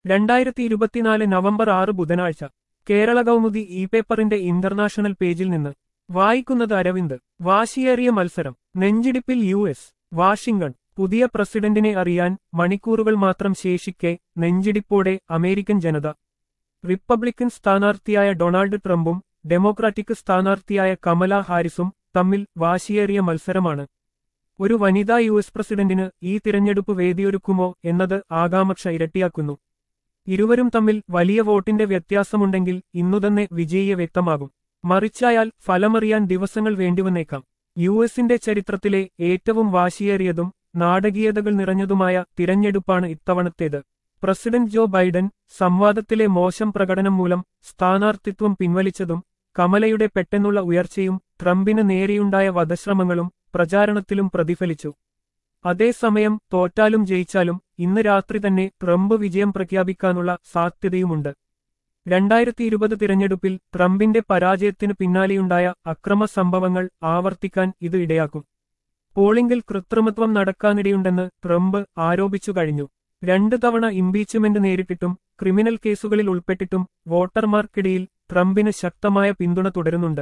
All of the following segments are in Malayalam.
രണ്ടായിരത്തി ഇരുപത്തിനാല് നവംബർ ആറ് ബുധനാഴ്ച കേരള കൗമുദി ഇ പേപ്പറിന്റെ ഇന്റർനാഷണൽ പേജിൽ നിന്ന് വായിക്കുന്നത് അരവിന്ദ് വാശിയേറിയ മത്സരം നെഞ്ചിടിപ്പിൽ യു എസ് വാഷിംഗ്ടൺ പുതിയ പ്രസിഡന്റിനെ അറിയാൻ മണിക്കൂറുകൾ മാത്രം ശേഷിക്കെ നെഞ്ചിടിപ്പോടെ അമേരിക്കൻ ജനത റിപ്പബ്ലിക്കൻ സ്ഥാനാർത്ഥിയായ ഡൊണാൾഡ് ട്രംപും ഡെമോക്രാറ്റിക് സ്ഥാനാർത്ഥിയായ കമല ഹാരിസും തമ്മിൽ വാശിയേറിയ മത്സരമാണ് ഒരു വനിതാ യു എസ് പ്രസിഡന്റിന് ഈ തിരഞ്ഞെടുപ്പ് വേദിയൊരുക്കുമോ എന്നത് ആകാംക്ഷ ഇരട്ടിയാക്കുന്നു ഇരുവരും തമ്മിൽ വലിയ വോട്ടിന്റെ വ്യത്യാസമുണ്ടെങ്കിൽ ഇന്നുതന്നെ വിജയിയെ വ്യക്തമാകും മറിച്ചായാൽ ഫലമറിയാൻ ദിവസങ്ങൾ വേണ്ടിവന്നേക്കാം യു എസിന്റെ ചരിത്രത്തിലെ ഏറ്റവും വാശിയേറിയതും നാടകീയതകൾ നിറഞ്ഞതുമായ തിരഞ്ഞെടുപ്പാണ് ഇത്തവണത്തേത് പ്രസിഡന്റ് ജോ ബൈഡൻ സംവാദത്തിലെ മോശം പ്രകടനം മൂലം സ്ഥാനാർത്ഥിത്വം പിൻവലിച്ചതും കമലയുടെ പെട്ടെന്നുള്ള ഉയർച്ചയും ട്രംപിന് നേരെയുണ്ടായ വധശ്രമങ്ങളും പ്രചാരണത്തിലും പ്രതിഫലിച്ചു അതേസമയം തോറ്റാലും ജയിച്ചാലും ഇന്ന് രാത്രി തന്നെ ട്രംപ് വിജയം പ്രഖ്യാപിക്കാനുള്ള സാധ്യതയുമുണ്ട് രണ്ടായിരത്തി ഇരുപത് തിരഞ്ഞെടുപ്പിൽ ട്രംപിന്റെ പരാജയത്തിനു പിന്നാലെയുണ്ടായ അക്രമ സംഭവങ്ങൾ ആവർത്തിക്കാൻ ഇത് ഇടയാക്കും പോളിംഗിൽ കൃത്രിമത്വം നടക്കാനിടയുണ്ടെന്ന് ട്രംപ് ആരോപിച്ചു കഴിഞ്ഞു രണ്ടു തവണ ഇംപീച്ച്മെന്റ് നേരിട്ടിട്ടും ക്രിമിനൽ കേസുകളിൽ ഉൾപ്പെട്ടിട്ടും വോട്ടർമാർക്കിടയിൽ ട്രംപിന് ശക്തമായ പിന്തുണ തുടരുന്നുണ്ട്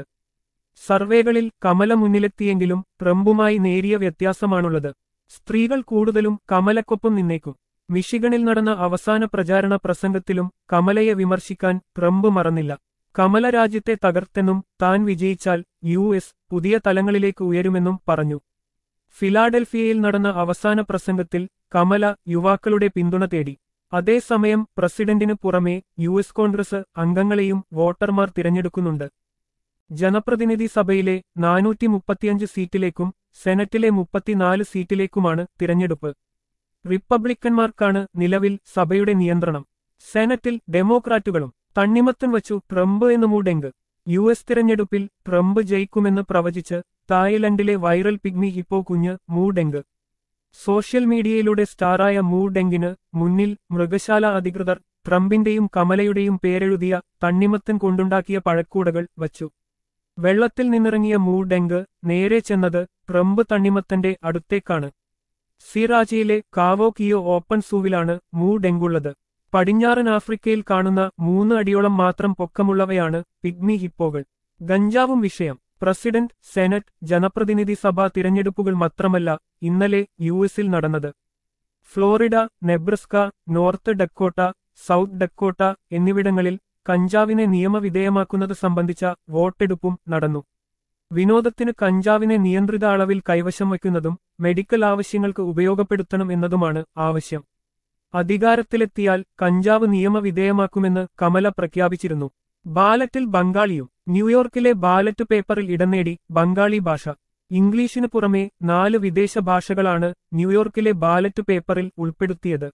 സർവേകളിൽ കമല മുന്നിലെത്തിയെങ്കിലും ട്രംപുമായി നേരിയ വ്യത്യാസമാണുള്ളത് സ്ത്രീകൾ കൂടുതലും കമലക്കൊപ്പം നിന്നേക്കും മിഷിഗണിൽ നടന്ന അവസാന പ്രചാരണ പ്രസംഗത്തിലും കമലയെ വിമർശിക്കാൻ ട്രംപ് മറന്നില്ല കമല രാജ്യത്തെ തകർത്തെന്നും താൻ വിജയിച്ചാൽ യു എസ് പുതിയ തലങ്ങളിലേക്ക് ഉയരുമെന്നും പറഞ്ഞു ഫിലാഡൽഫിയയിൽ നടന്ന അവസാന പ്രസംഗത്തിൽ കമല യുവാക്കളുടെ പിന്തുണ തേടി അതേസമയം പ്രസിഡന്റിന് പുറമെ യു എസ് കോൺഗ്രസ് അംഗങ്ങളെയും വോട്ടർമാർ തിരഞ്ഞെടുക്കുന്നുണ്ട് ജനപ്രതിനിധി സഭയിലെ നാനൂറ്റി മുപ്പത്തിയഞ്ച് സീറ്റിലേക്കും സെനറ്റിലെ മുപ്പത്തിനാല് സീറ്റിലേക്കുമാണ് തിരഞ്ഞെടുപ്പ് റിപ്പബ്ലിക്കന്മാർക്കാണ് നിലവിൽ സഭയുടെ നിയന്ത്രണം സെനറ്റിൽ ഡെമോക്രാറ്റുകളും തണ്ണിമത്തൻ വച്ചു ട്രംപ് എന്ന് മൂഡെങ്ക് യു എസ് തിരഞ്ഞെടുപ്പിൽ ട്രംപ് ജയിക്കുമെന്ന് പ്രവചിച്ച് തായ്ലൻഡിലെ വൈറൽ പിഗ്മി ഹിപ്പോ കുഞ്ഞ് മൂഡെങ്ക് സോഷ്യൽ മീഡിയയിലൂടെ സ്റ്റാറായ മൂഡെങ്കിന് മുന്നിൽ മൃഗശാല അധികൃതർ ട്രംപിന്റെയും കമലയുടെയും പേരെഴുതിയ തണ്ണിമത്തൻ കൊണ്ടുണ്ടാക്കിയ പഴക്കൂടകൾ വച്ചു വെള്ളത്തിൽ നിന്നിറങ്ങിയ മൂഡെങ്ക് നേരെ ചെന്നത് ട്രംപ് തണ്ണിമത്തന്റെ അടുത്തേക്കാണ് സിറാജയിലെ കാവോ കിയോ ഓപ്പൺ സൂവിലാണ് മൂഡെങ്കുള്ളത് പടിഞ്ഞാറൻ ആഫ്രിക്കയിൽ കാണുന്ന മൂന്ന് അടിയോളം മാത്രം പൊക്കമുള്ളവയാണ് പിഗ്മി ഹിപ്പോകൾ ഗഞ്ചാവും വിഷയം പ്രസിഡന്റ് സെനറ്റ് ജനപ്രതിനിധി സഭാ തിരഞ്ഞെടുപ്പുകൾ മാത്രമല്ല ഇന്നലെ യു എസിൽ നടന്നത് Florida Nebraska North Dakota South Dakota എന്നിവിടങ്ങളിൽ കഞ്ചാവിനെ നിയമവിധേയമാക്കുന്നത് സംബന്ധിച്ച വോട്ടെടുപ്പും നടന്നു വിനോദത്തിന് കഞ്ചാവിനെ നിയന്ത്രിത അളവിൽ കൈവശം വയ്ക്കുന്നതും മെഡിക്കൽ ആവശ്യങ്ങൾക്ക് ഉപയോഗപ്പെടുത്തണം എന്നതുമാണ് ആവശ്യം അധികാരത്തിലെത്തിയാൽ കഞ്ചാവ് നിയമവിധേയമാക്കുമെന്ന് കമല പ്രഖ്യാപിച്ചിരുന്നു ബാലറ്റിൽ ബംഗാളിയും ന്യൂയോർക്കിലെ ബാലറ്റ് പേപ്പറിൽ ഇടം നേടി ബംഗാളി ഭാഷ ഇംഗ്ലീഷിനു പുറമെ നാല് വിദേശ ഭാഷകളാണ് ന്യൂയോർക്കിലെ ബാലറ്റ് പേപ്പറിൽ ഉൾപ്പെടുത്തിയത്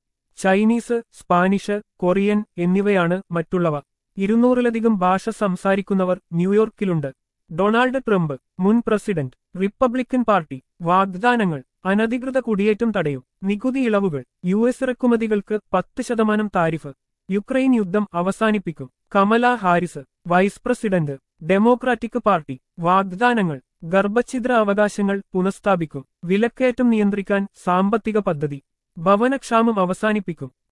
ചൈനീസ് സ്പാനിഷ് കൊറിയൻ എന്നിവയാണ് മറ്റുള്ളവ ഇരുന്നൂറിലധികം ഭാഷ സംസാരിക്കുന്നവർ ന്യൂയോർക്കിലുണ്ട് ഡൊണാൾഡ് ട്രംപ് മുൻ പ്രസിഡന്റ് റിപ്പബ്ലിക്കൻ പാർട്ടി വാഗ്ദാനങ്ങൾ അനധികൃത കുടിയേറ്റം തടയും നികുതി ഇളവുകൾ യു എസ് ഇറക്കുമതികൾക്ക് പത്ത് ശതമാനം താരിഫ് യുക്രൈൻ യുദ്ധം അവസാനിപ്പിക്കും Kamala Harris vice president Democratic party വാഗ്ദാനങ്ങൾ ഗർഭഛിദ്ര അവകാശങ്ങൾ പുനഃസ്ഥാപിക്കും വിലക്കയറ്റം നിയന്ത്രിക്കാൻ സാമ്പത്തിക പദ്ധതി ഭവനക്ഷാമം അവസാനിപ്പിക്കും